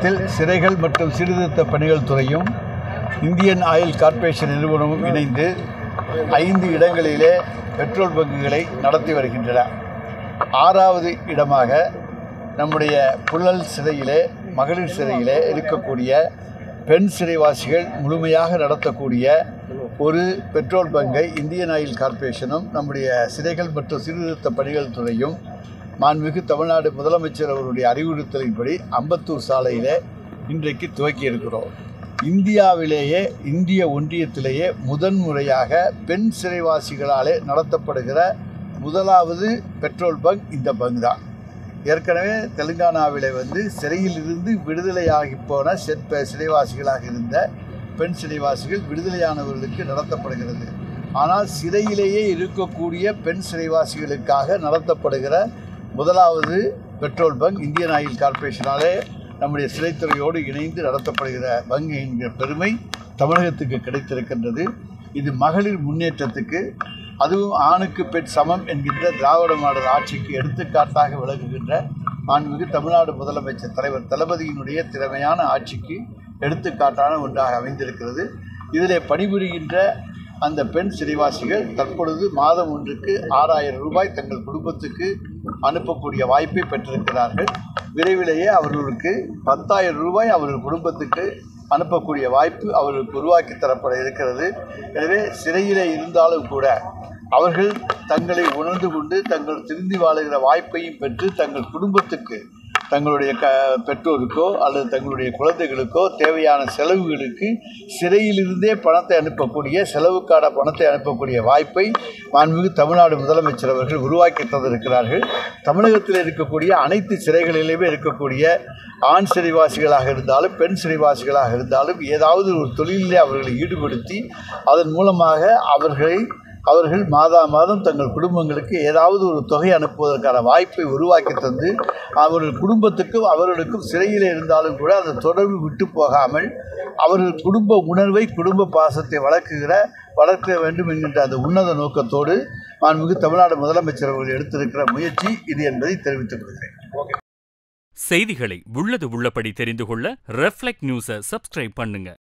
தமிழகத்தில் சிறைகள் மற்றும் சீர்திருத்த பணிகள் துறையும் இந்தியன் ஆயில் கார்ப்பரேஷன் நிறுவனமும் இணைந்து ஐந்து இடங்களிலே பெட்ரோல் பங்குகளை நடத்தி வருகின்றன ஆறாவது இடமாக நம்முடைய புழல் சிறையிலே மகளிர் சிறையிலே இருக்கக்கூடிய பெண் சிறைவாசிகள் முழுமையாக நடத்தக்கூடிய ஒரு பெட்ரோல் பங்கை இந்தியன் ஆயில் கார்ப்பரேஷனும் நம்முடைய சிறைகள் மற்றும் சீர்திருத்த பணிகள் துறையும் மாண்புமிகு தமிழ்நாடு முதலமைச்சர் அவருடைய அறிவுறுத்தலின்படி அம்பத்தூர் சாலையில் இன்றைக்கு துவக்கி இருக்கிறோம் இந்தியாவிலேயே இந்திய ஒன்றியத்திலேயே முதன்முறையாக பெண் சிறைவாசிகளாலே நடத்தப்படுகிற முதலாவது பெட்ரோல் பங்க் இந்த பங்க் தான் ஏற்கனவே தெலுங்கானாவில் வந்து சிறையில் இருந்து விடுதலையாகி போன செட் சிறைவாசிகளாக இருந்த பெண் சிறைவாசிகள் விடுதலையானவர்களுக்கு நடத்தப்படுகிறது ஆனால் சிறையிலேயே இருக்கக்கூடிய பெண் சிறைவாசிகளுக்காக நடத்தப்படுகிற முதலாவது பெட்ரோல் பங்க் இந்தியன் ஆயில் கார்ப்பரேஷனாலே நம்முடைய சிறைத்துறையோடு இணைந்து நடத்தப்படுகிற பங்கு என்கிற பெருமை தமிழகத்துக்கு கிடைத்திருக்கின்றது இது மகளிர் முன்னேற்றத்துக்கு அதுவும் ஆணுக்கு பெண் சமம் என்கின்ற திராவிட மாடல் ஆட்சிக்கு எடுத்துக்காட்டாக விளங்குகின்ற மாண்புமிகு தமிழ்நாடு முதலமைச்சர் தலைவர் தளபதியினுடைய திறமையான ஆட்சிக்கு எடுத்துக்காட்டான ஒன்றாக அமைந்திருக்கிறது இதில் பணிபுரிகின்ற அந்த பெண் சிறைவாசிகள் தற்பொழுது மாதம் ஒன்றுக்கு ஆறாயிரம் ரூபாய் தங்கள் குடும்பத்துக்கு அனுப்பக்கூடிய வாய்ப்பை பெற்றிருக்கிறார்கள் விரைவிலேயே அவர்களுக்கு பத்தாயிரம் ரூபாய் அவர்கள் குடும்பத்துக்கு அனுப்பக்கூடிய வாய்ப்பு அவர்களுக்கு உருவாக்கி தரப்பட இருக்கிறது எனவே சிறையிலே இருந்தாலும் கூட அவர்கள் தங்களை உணர்ந்து கொண்டு தங்கள் திருந்தி வாழுகிற வாய்ப்பையும் பெற்று தங்கள் குடும்பத்துக்கு தங்களுடைய க பெற்றோருக்கோ அல்லது தங்களுடைய குழந்தைகளுக்கோ தேவையான செலவுகளுக்கு சிறையிலிருந்தே பணத்தை அனுப்பக்கூடிய செலவுக்கான பணத்தை அனுப்பக்கூடிய வாய்ப்பை மாண்புமிகு தமிழ்நாடு முதலமைச்சர் அவர்கள் உருவாக்கி தந்திருக்கிறார்கள் தமிழகத்தில் இருக்கக்கூடிய அனைத்து சிறைகளிலுமே இருக்கக்கூடிய ஆண் சிறைவாசிகளாக இருந்தாலும் பெண் சிறைவாசிகளாக இருந்தாலும் ஏதாவது ஒரு தொழிலிலே அவர்களை ஈடுபடுத்தி அதன் மூலமாக அவர்களை அவர்கள் மாதா மாதம் தங்கள் குடும்பங்களுக்கு ஏதாவது ஒரு தொகை அனுப்புவதற்கான வாய்ப்பை உருவாக்கி தந்து அவர்கள் குடும்பத்துக்கும் அவர்களுக்கும் சிறையில் இருந்தாலும் கூட அந்த தொடர்பு விட்டு போகாமல் அவர்கள் குடும்ப உணர்வை குடும்ப பாசத்தை வளர்க்குகிற வளர்க்க வேண்டும் என்கின்ற அந்த உன்னத நோக்கத்தோடு மாண்புமிகு தமிழ்நாடு முதலமைச்சர் அவர்கள் எடுத்திருக்கிற முயற்சி இது என்பதை தெரிவித்துக் கொள்கிறேன் செய்திகளை உள்ளது உள்ளபடி தெரிந்து கொள்ள ரெஃப்ளெக்ட் நியூஸை சப்ஸ்கிரைப் பண்ணுங்க